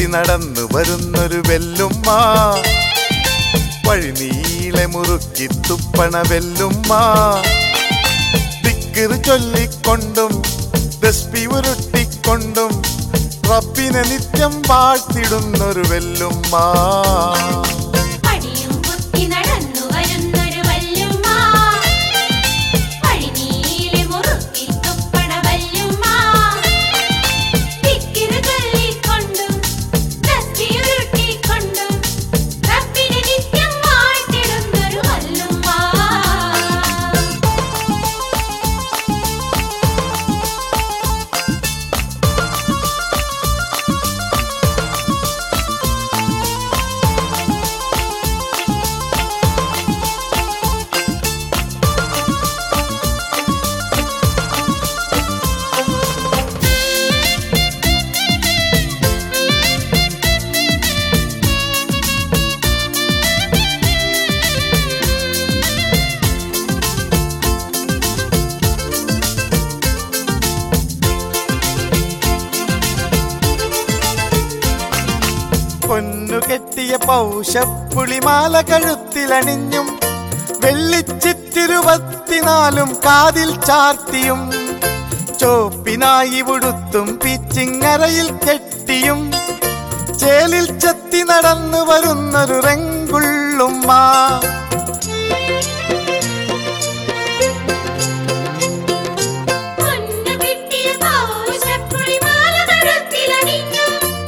നടന്നു വരുന്നൊരു വെല്ലുമ്മ വഴിനീളെ മുറുക്കി തുപ്പണ വെല്ലുമ്മ ദിക്കിറ് ചൊല്ലിക്കൊണ്ടും ദസ്പി ഉരുട്ടിക്കൊണ്ടും റബ്ബിനെ നിത്യം വാഴ്ത്തിടുന്നൊരു വെല്ലുമ്മ പടിയും കുത്തി നടന്നു വരുന്നൊരു വല്ലുമ്മ വഴിനീളെ മുറുക്കി തുപ്പണ വല്ലുമ്മ ദിക്കിറ് ചൊല്ലിക്കൊണ്ടും ദസ്തിയുരുട്ടിക്കൊണ്ടും റബ്ബിനെ നിത്യം വാഴ്ത്തിടുന്നൊരു വല്ലുമ്മ പൊന്നു കെട്ടിയ പൗഷപ്പുളിമാല കഴുത്തിലണിഞ്ഞും വെള്ളിച്ചിറ്റിരുപത്തിനാലും കാതിൽ ചാർത്തിയും ചോപ്പിനായി ഉടുത്തും പിച്ചിങ്ങരയിൽ കെട്ടിയും ചേലിൽ ചെത്തി നടന്നു വരുന്നൊരു റെങ്കുള്ളുമ്മ പൊന്നു കിട്ടിയ പൗഷപ്പുളിമാല കഴുത്തിലണിഞ്ഞു.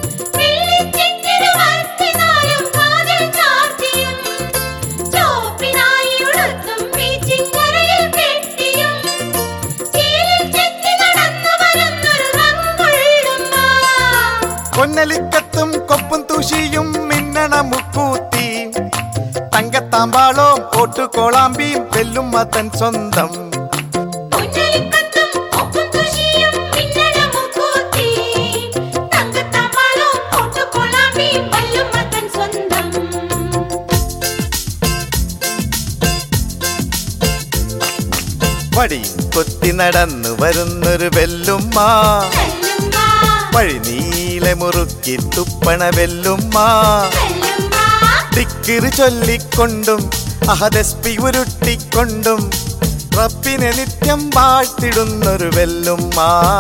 വെള്ളിച്ചിറ്റിരുപത്തിനാലും കാതിൽ ചാർത്തിയും. ചോപ്പിനായി ഉടുത്തും പീച്ചിക്കരയിൽ കെട്ടിയും. ചേലിൽ ചെത്തി നടന്നു വരുന്നൊരു റങ്കുള്ളുമ്മ. പൊന്നലിക്കത്തും കൊപ്പും തുഷിയും മിന്നണ മുക്കൂത്തി തങ്കത്താമ്പാളോം ഓട്ടുകോളാമ്പിയും വെല്ലുമ്മ തൻ സ്വന്തം പൊന്നലിക്കത്തും ഒപ്പും തുഷിയും മിന്നണ മുക്കൂത്തി. തങ്കത്തമ്പാളും ഓട്ടുകൊളാമ്പിയും വല്ലുമ്മ തൻ സ്വന്തം വടി കൊത്തി നടന്നു വരുന്നൊരു വെല്ലുമ്മ വല്ലുമ്മ വഴി നീലെ മുറുക്കി തുപ്പണ വെല്ലുമ്മ വല്ലുമ്മ ദിക്കിറ് ചൊല്ലിക്കൊണ്ടും അഹദസ്പി ഉരുട്ടിക്കൊണ്ടും റബ്ബിനെ നിത്യം വാഴ്ത്തിടുന്നൊരു വെല്ലുമ്മ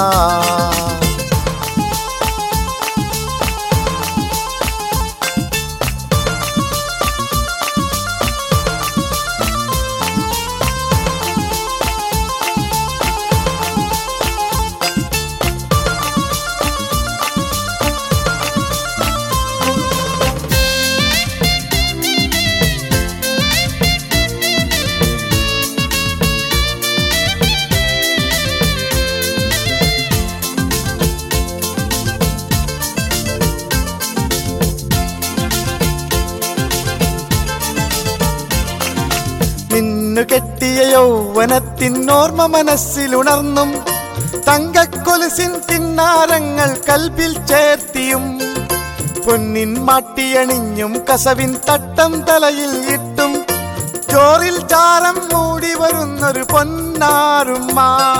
നിന്നു കെട്ടിയ യൗവനത്തിനോർമ്മ മനസ്സിലുണർന്നും തങ്കക്കൊലുസിൻ കിന്നാരങ്ങൾ കൽബിൽ ചേർത്തിയും പൊന്നിൻ മാട്ടിയണിഞ്ഞും കസവിൻ തട്ടം തലയിൽ ഇട്ടും ചോറിൽ ചാരം മൂടി വരുന്നൊരു പൊന്നാറുമ്മ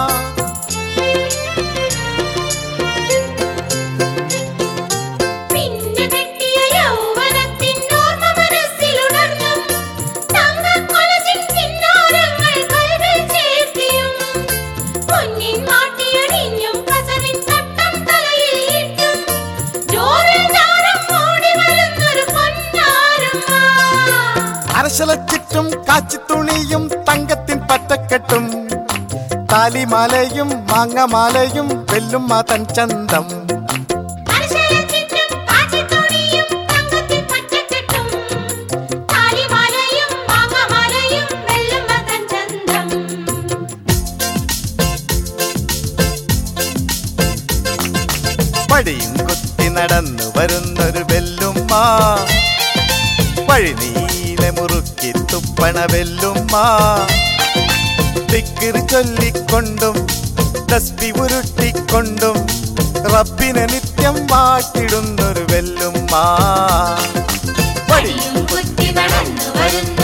പിന്നെ കെട്ടിയ യൗവനത്തിനോർമ്മ മനസ്സിലുണർന്നും തങ്കക്കൊലുസിൻ കിന്നാരങ്ങൾ കൽവിൽ ചേർത്തിയും പൊന്നിൻ മാട്ടിയണിഞ്ഞും കസവിൻ തട്ടം തലയിൽ ഇട്ടും ചോറിൽ ചാരം മൂടി വരുന്നൊരു പൊന്നാരമ്മ അരശലച്ചിട്ടും കാച്ചിത്തുണിയും തങ്കത്തിൻ പറ്റക്കെട്ടും താലിമാലയും മാങ്ങമാലയും വെല്ലുമ്മ തൻ ചന്തം അരശലച്ചിട്ടും കാച്ചിത്തുണിയും തങ്കത്തിൻ പച്ചക്കെട്ടും താലിമാലയും മാങ്ങമാലയും വെള്ളുമ്മ തൻ ചന്തം വടിയും കുത്തി നടന്നു വരുന്നൊരു വെല്ലുമ്മ വഴി നീലെ മുറുക്കി തുപ്പണ വെല്ലുമ്മ ദിക്കിറ് ചൊല്ലിക്കൊണ്ടും തസ്ബി ഉരുട്ടിക്കൊണ്ടും റബ്ബിനെ നിത്യം വാട്ടിടുന്നൊരു വെല്ലുമ്മ വടിയും കുത്തി നടന്നു വരുന്ന